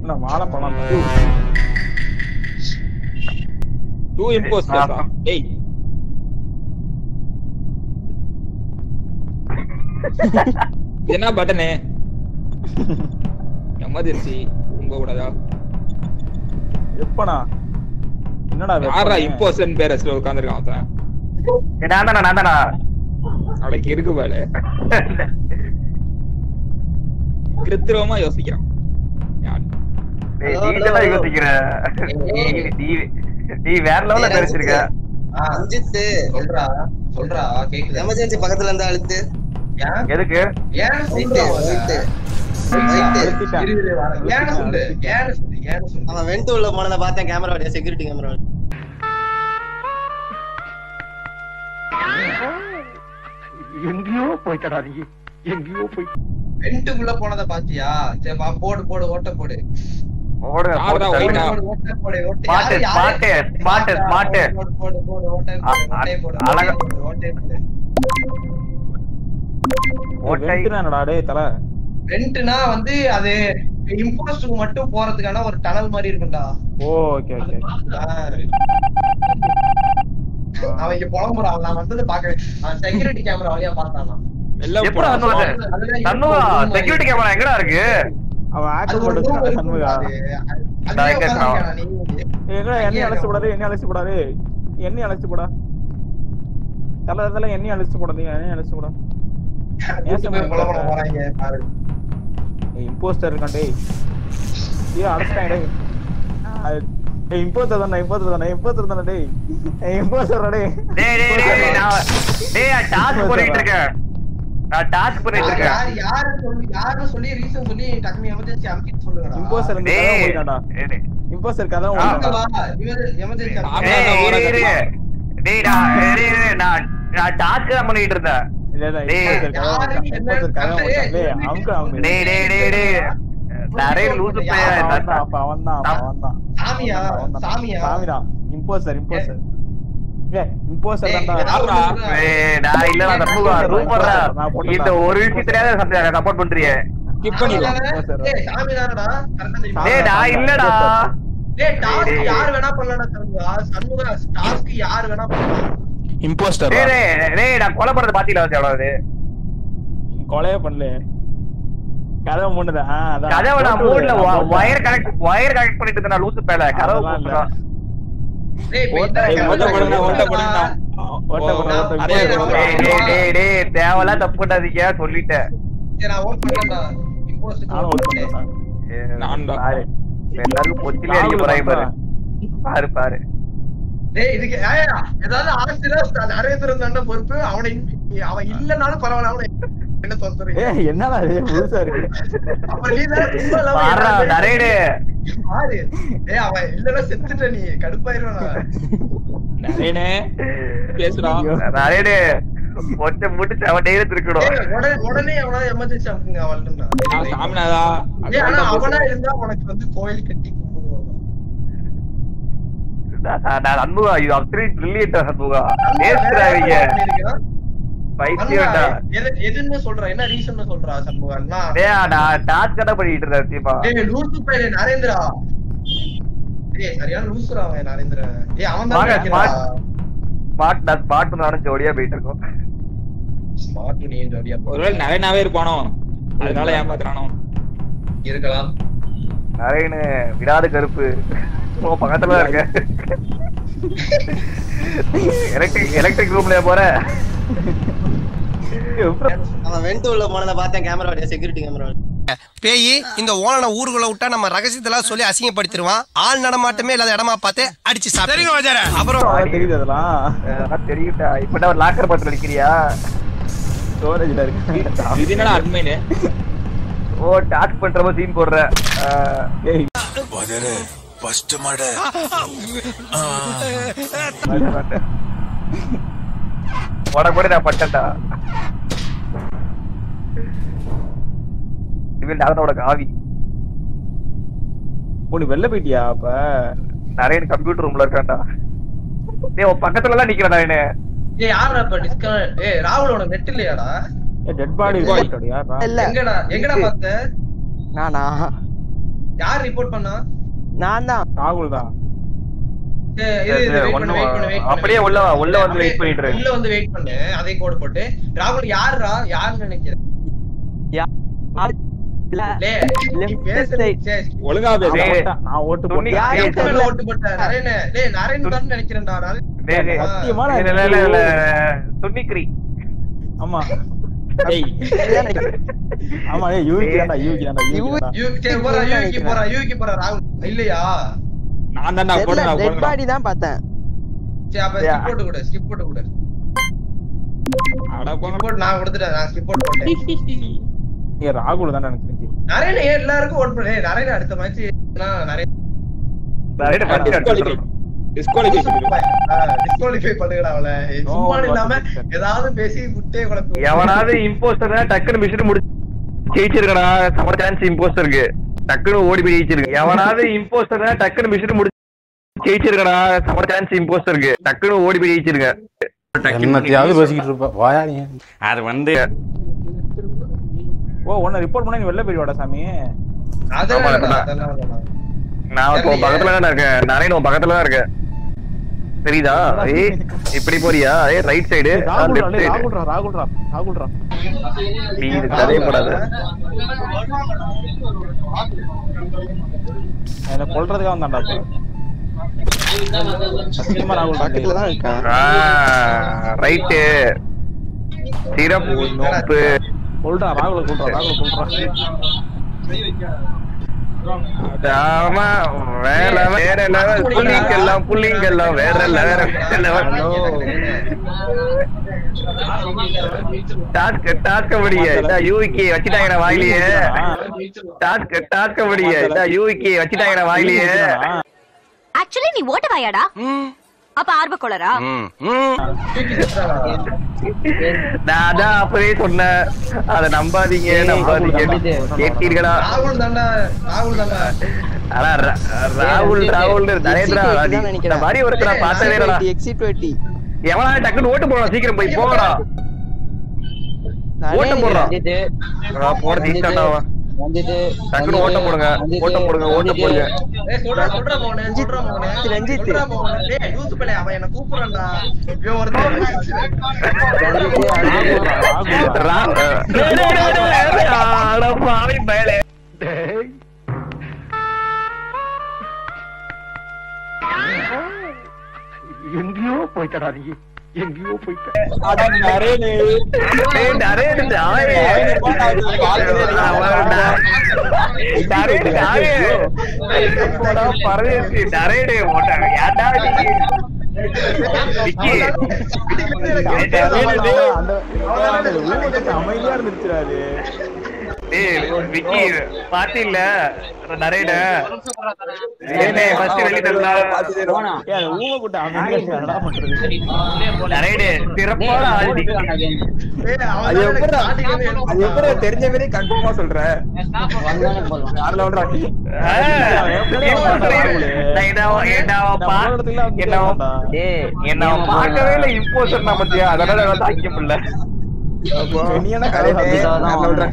என்ன வாழைப்பழம் டூ இம்போஸ்டர்ஸா டேய் இது என்ன பட்டனு எமர்ஜென்சி உங்க கூடதா எப்படா என்னடா யாரா இம்போஸ்டர் பேரஸ்ல உட்கார்ந்திருக்கான் அவன் நான் தானா நான் தானா அவனுக்கு இருக்கு பாரு கிருத்திரமா யோசிக்கிறான் யார்? டேய், நீ தான் யோசிக்கிற நீ- நீ- நீ வேற லெவல்ல தெரிஞ்சிருக்க அஞ்சித் சொல்றா சொல்றா கேக்குது எமர்ஜென்சி பக்கத்துல இருந்தா அழுத்து ஏன் எதுக்கு ஏன் ரைட்டு ரைட்டு அழுத்திட்டேன். இரு, இரு, வரேன். ஏன்னு சொல்லு ஏன்னு சொல்லு ஏன்னு சொல்லு அவன் வெண்ட் உள்ள போனதை பார்த்தேன் கேமரா வழியா செக்யூரிட்டி கேமரா எங்கேயோ போயிட்டடா நீ எங்கேயோ போய் வெண்டுக்குள்ள போனதை பாத்தியா சரி வா, போடு போடு ஓட்ட போடு ஓடு யாருடா போடு, white ஆ? போடு, ஓட்ட போடு ஓட்ட Smart, யாரு, யாரு? smart, smart, smart. போடு போடு போடு ஓட்டை போடு அ- ஓட்டை போடு அழகா- ஓட்டை போடு, ஓட்டை போடு ஓட்டை வெட்டுறானடா டேய் தல ரெண்ட்னா வந்து அது இம்போஸ்டுக்கு மட்டும் போறதுக்கான ஒரு டனல் மாதிரி இருக்கும்டா ஓ ஓகே ஓகே அவன் இங்க புலம்புறான் நான் வந்தது பாக்குறேன் அவன் செக்யூரிட்டி கேமரா வழியா பார்த்தானா வெளில எப்படா போடா. வந்து அதுல சண்முகா இருக்கும் செக்யூரிட்டி கேமரா எங்கடா இருக்கு அவன் அது ஆக்சன் ஒரு room போட்டு இருக்கும் சண்முகா அது. அதுலயே நான் எங்க இருக்கேன்? உட்கார்ந்திருக்கானா நீ? எங்க எண்ணெய் அழைச்சு போடாது எண்ணெய் அழைச்சு போடாது எண்ணெய் அழைச்சு போடா தல தல எண்ணெய் அழைச்சு போடாது எண்ணெய் அழைச்சு போடா கூட்டு போய் புலம்புற போறாங்க பாரு இம்போஸ்டர் இருக்கான் டேய் ஏ அழைச்சிட்டான் டேய் அது- டேய் இம்போஸ்டர் தானே இம்போஸ்டர் தானே இம்போஸ்டர் தானே டேய் இம்போஸ்டர் டேய் டேய் டேய் டேய் டேய், நான் டேய் நான் டாஸ்க் பண்ணிட்டு இருக்கேன் நான் டாஸ்க் பண்ணிட்டு யாரு இருக்கேன் யாரு யாரு சொல்லி யாரு சொல்லி ரீசன் சொல்லி டக்குனு எமர்ஜென்சி அமுக்கிட்டு சொல்லுங்கடா இம்போஸ்டர் இந்த கதை டேய் ஓடிட்டான்டா டேய், இம்போஸ்டர் கதை அங்க ஓடிட்டான்டா வா எமர்ஜென்சி ஆமா. டேய், நான் இரு, ஓட இரு. டேய் நான் டேய், டேய், நான் நான் டாஸ்க் தான் பண்ணிட்டு இருந்தேன் இல்ல இல்ல டேய், இம்போஸ்டர் கதை யாரு ஓடிட்டான் என்ன இம்போஸ்டர் கதை கதை? ஓடிட்டான் டேய் அமுக்கு அமுக்கு டேய் டேய் டேய் டேய் நிறைய லூசு அவன் பையன் வந்தான், அப்ப அவன் தான் அவன் தான் சாமியா சாமியா சாமிடா இம்போஸ்டர் இம்போஸ்டர் ஏ இம்போஸ்டர் டேய், தான்டா ஏதாவது யாருடா? ஒண்ணு சொல்றா. ஏய், நான் இல்ல நான் தப்புவா சூப்பர்டா இந்த ஒரு விஷயத்துலயாவது சப்போர்ட் பண்றியே skip பண்ணிடலாம் டேய், சாமி தானடா கரெக்டா தெரியுமா? டேய் நான் இல்லடா டேய் டாஸ்க் டேய், டேய். யார் வேணா பண்ணலடா சண்முகா சண்முகா டாஸ்க் யார் வேணா பண்ணலாம் இம்போஸ்டர் டேய் டேய் டேய் நான் கொலை பண்றது பாத்தீங்களா வந்து எவ்வளவு கொலையே பண்ணல கதை மூணுதான் ஆ, அதான். கதவை நான் போட்டு மூட்ல விடு, நான் போட்டு வயர் கனெக்ட் வயர் கனெக்ட் பண்ணிட்டு இருக்கேன் நான் லூசு பேல கதவை அதெல்லாம் இல்ல. போட்டுதான். டேய் இப்ப ஓட்ட- இதான் ஏய், ஓட்ட கரெக்டா போடுங்க ஓட்ட இருக்குடா. போடுங்க ஓட்ட போடு, ஓட்ட போடு. நிறைய ஓட்ட போடு. டேய் டேய் டேய் டேய் தேவலாம் தப்பு பண்ணாதீங்க சொல்லிட்டேன் சரி, நான் ஓட் பண்ணேன்டா. Imposter க்கு நானும் vote ஓட் பண்ணேன். பண்றேன் ஏய், நான்டா. பாரு எல்லாருக்கும் பொச்சிலே அடிக்க போறாங்க பாரு பாரு பாரு டேய், இதுக்கு ஏய்யா, ஏதாவது ஆசிரியர் நரேந்திரன் தான்டா பொறுப்பு அவனை இன்- அவன் இல்லனாலும் பரவாயில்ல அவனை என்ன சொல்றீங்க ஏய் என்னடா இது புதுசா இருக்கு அப்புறம் நீ தான் ரொம்ப இல்லாம பாருடா எல்லாரும் நரேடு பாரு. ஏய், அவன் இல்லன்னா செத்துட்ட நீ கடுப்பாயிருவான் நிறையனே பேசுறா நரேடு பொச்சை மூட்டு செவன் இருக்கணும் உடனே உடனே அவனால எமர்ஜென்சி அமுக்குங்க அவள்னா நான் சாமினாதா ஏய், ஆனா அவனா இருந்தா உனக்கு வந்து கோயில் கட்டி கும்பிடுவாங்க. நான் நான் அன்புகா இது அப்படி பிரில்லியன்டா அன்புகா பேசுறாங்க பண்ணிருக்கிறான். பைத்தியம்டா அண்ணா, எது- எதுன்னு சொல்றா என்ன ரீசன் சொல்றா சண்முகா அண்ணா டேய் நான் டாஸ்க் கடை பண்ணிட்டு இருந்தேன் தீபா டேய் லூசு பையனே நரேந்திரா டேய் சரியான லூசுரா அவன் நரேந்திர டேய் அவன் தான் வாங்க, நினைக்கிறான். ஸ்மார்ட் நான் ஸ்மார்ட் நானும் ஜோடியா போயிட்டு இருக்கோம் ஸ்மார்ட் நீ ஜோடியா போ. ஒருவேளை நிறையனாவே இருப்பானோ அதனால ஏமாத்துறானோ இருக்கலாம் நரேனு விடாத கருப்பு உன் பக்கத்துல தான் இருக்க எலக்ட்ரிக் எலக்ட்ரிக் ரூம்ல போற அவன் வெண்ட் உள்ள போனதை பார்த்தேன் கேமரா வழியா செக்யூரிட்டி கேமரா பேய் இந்த ஓனனை ஊருக்குள்ள விட்டா நம்ம ரகசியத்தெல்லாம் சொல்லி அசிங்கப்படுத்திடுவான் ஆள் நடமாட்டமே இல்லாத இடமா பார்த்து அடிச்சு சாப்பிடுங்க அப்புறம் அதான் தெரியுது அதெல்லாம் அதான் தெரியும்டா இப்ப ஒரு லாக்கர் பட்டில் அடிக்கிறியா ஸ்டோரேஜ்ல இருக்கு இது என்னடா அட்மைனு ஓ டாஸ்க் பண்றப்ப சீன் போடுற ஆஹ், ஏய் உனக்கு கூட நான் பட்டேன்டா இவன் நாகனோட காவி உனக்கு வெளில போயிட்டியா அப்ப நிறைய கம்ப்யூட்டர் ரூம்ல இருக்கான்டா டேய் உன் பக்கத்துல எல்லாம் நிக்கிறேன் நானு ஏய் யாரா இப்ப டிஸ்கனெக்ட் ஏய் ராகுல் உனக்கு நெட் இல்லையாடா டெட் பாடி Boy. போட்டோடியா இல்ல எங்கடா எங்கடா பார்த்த நானா யார் ரிப்போர்ட் பண்ணா நான் தான் ராகுல் தான் சரி, இரு, இரு, wait பண்ணு, wait பண்ணு, wait பண்ணு. அப்படியே உள்ள வா, உள்ள வந்து wait பண்ணிட்டு இரு. உள்ள வந்து வெயிட் பண்ணு அதே கோடு போட்டு ராகுல் யாருடா யாருன்னு நினைக்கிறேன் லே, நீ Left பேசுறது- side. சரி, ஒழுங்கா நான் பேசு டேய். போட்டேன். நான் ஓட்டு துணி- போட்டேன் யாரு எட்டு தெரியல. மேல ஓட்டு போட்ட நரேனு டேய் நரேன் தான் நினைக்கிறேன்டா நரேன் டேய், டேய். சத்தியமா நான் இல்ல, இல்ல, இல்ல, இல்ல. துணிக்கிரி. ஆமா டேய் ஆமா டேய் யூகி தான்டா யூகி தான்டா யூகி யூ- தான்டா. யூ சரி போறா யூகி போறா யூகி போறா ராகுல் இல்லையா நான் தான்டா தெரியல போடுறேன் டெட் போடுறேன் பாடி தான் பார்த்தேன் சரி அப்ப Yeah. ஸ்கிப் போட்டு கொடு ஸ்கிப் போட்டு கொடு அட போங்க ஸ்கிப் போட்டு நான் கொடுத்துட்டேன் நான் ஸ்கிப் போட்டு போட்டேன் ஏய் ராகுல் தான்டா எனக்கு தெரிஞ்சு நரேன் ஏன் எல்லாருக்கும் ஓட் பண்ணு ஏய், நரேன் அடுத்த மேட்ச் நரேன் நிறைய பட்டி அடிச்சிடுறோம். டிஸ்குவாலிஃபை டிஸ்குவாலிஃபை பண்ணுங்கடா அவளை No சும்மா இல்லாம qualification. ஏதாவது பேசி முட்டையை குழப்பி எவனாவது இம்போஸ்டர் டக்குன்னு மிஷின் முடிச்சு ஜெயிச்சிருக்கடா சமர் சான்ஸ் இம்போஸ்டருக்கு டக்குன்னு ஓடி போய் ஜெயிச்சிருக்கு எவனாவது இம்போஸ்டர் டக்குன்னு மிஷின் முடிச்சு ஜெயிச்சிருக்கடா சமர் சான்ஸ் இம்போஸ்டருக்கு டக்குன்னு ஓடி போய் ஜெயிச்சிருங்க என்னத்தையாவது பேசிக்கிட்டு இருப்ப வாயா நீ அது வந்து ஓ உன்னை ரிப்போர்ட் பண்ணா நீ வெளில போயிடுவாடா சாமி அதெல்லாம் ஆமா, வேணாம், நான்- அதெல்லாம் வேணாம். நான் இப்போ உன் பக்கத்துல தான் இருக்கேன் நானே உன் பக்கத்துல தான் இருக்கேன் தெரியுதா ஏய் இப்படி போறியா ஏய் ரைட் சைடு ஏய், ராகுல்ரா லெஃப்ட் டேய், சைடு ராகுல்ரா ராகுல்ரா ராகுல்ரா நீ இது கதையே போடாத என்ன கொல்றதுக்காக வந்தான்டா இப்ப. சத்தியமா ராகுல் பக்கத்துல தான் இருக்கான் ரைட்டு சிறப்பு நோப்பு கொல்றா ராகுல கொல்றா ராகுல கொல்றா ஆமா வேற வேற லெவல் புள்ளிங்கெல்லாம் புள்ளிங்கெல்லாம் வேற லெவல் வேற லெவல் டாஸ்க் டாஸ்க் முடிய இந்த யூகே வச்சிட்டாங்கடா வாயிலேயே டாஸ்க் டாஸ்க் முடிய இந்த யூகே வச்சிட்டாங்கடா வாயிலேயே ஆக்சுவலி நீ ஓட்ட வாயாடா அப்ப ஆர்வ கொளரா நான் அதான் அப்பவே சொன்னேன் அத நம்பாதீங்க நம்பாதீங்க கேட்டீர்களா ராகுல் தாண்டா ராகுல் தாண்டா ஆனா ரா- ராகுல் ராகுல் நரேந்திரா நீ இந்த மாதிரி ஒருத்தர பார்த்ததே இல்லடா எக்ஸிட் வெட்டி எவனா டக்குன்னு ஓட்டு போடலாம் சீக்கிரம் போய் போங்கடா ஓட்ட போடுறான் போட ஈஸ்டாண்டா டக்குன்னு ஓட்ட போடுங்க ஓட்ட போடுங்க ஓட்ட போடுங்க ஏய் சொல்றா சொல்றா மோனே சொல்றா மோனே ரஞ்சித். சொல்றா மோனே டேய் யூஸ் பண்ணல அவன் என்ன கூப்பிடுறான்டா இவன் ஒருத்தன் ரா- டேய், டேய், டேய், டேய், அட பாவி பயலே. எங்கேயோ போயிட்டடா நீ எங்கேயோ போயிட்ட அட நரேனு டேய், நரேன் நாயே. அவன் நா- நரேன் நாயே. எப்படா பரதேசி, நரேனே ஓட்டாங்க. ஏன்டா நீ? விக்கி. அந்த அந்த ஊருக்கு அமைதியா இருந்துச்சுறாரு டேய், விக்கி, பாத்தில்ல நரேன ஏனே ஃபர்ஸ்ட் வெளிய தள்ளா ஏன் அந்த ஊமை கூட்ட அமைதியா இருந்தா என்னடா பண்றது நரேனே சிறப்பான ஆள்டி ஏய் அவன் அது தான் எனக்கு எப்படிடா? starting ல இருந்து அது எப்படி தெரிஞ்ச மாதிரி கன்ஃபார்மா சொல்ற யாரில் விடுறா ஆ, நான் என்ன என்ன பா என்ன ஏய் என்ன அவன் பார்க்கவே இல்ல இம்போசர் நான் பத்தியா அதனால நான் தாங்கிக்க முடியல நீ என்ன கதை யாரில் விடுறா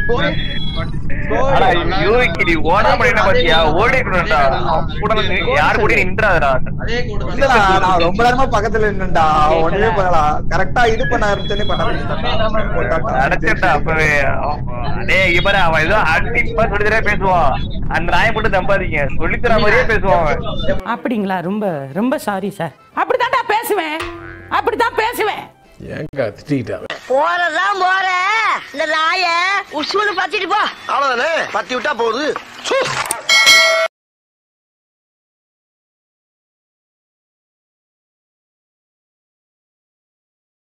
ஆனா யூவிக்கு நீ ஓடாம என்ன பாத்தியா ஓடிக்கணும்டா கூட யாரு கூட நின்றாதடா அதே கூட தான். இல்லடா நான் ரொம்ப நேரமா பக்கத்துல நின்னுடா ஒண்ணுமே பண்ணலாம் கரெக்டா இது பண்ண ஆரம்பிச்சோன்னே பண்ண அடைச்சிட்டா அப்பவே டேய் இவர அவன் ஏதோ அன்டிப்பா சொல்லித்தரே பேசுவான் அந்த நாயை மட்டும் நம்பாதீங்க சொல்லித்தர மாதிரியே பேசுவான் அவன் அப்படிங்களா ரொம்ப ரொம்ப சாரி சார் அப்படித்தான்டா பேசுவேன் அப்படித்தான் பேசுவேன் ஏங்க திட்டிக்கிட்டா போறதான் போற இந்த நாய உசூனு பாத்திட்டு போ அவ்வளவுதானே பத்தி விட்டா போகுது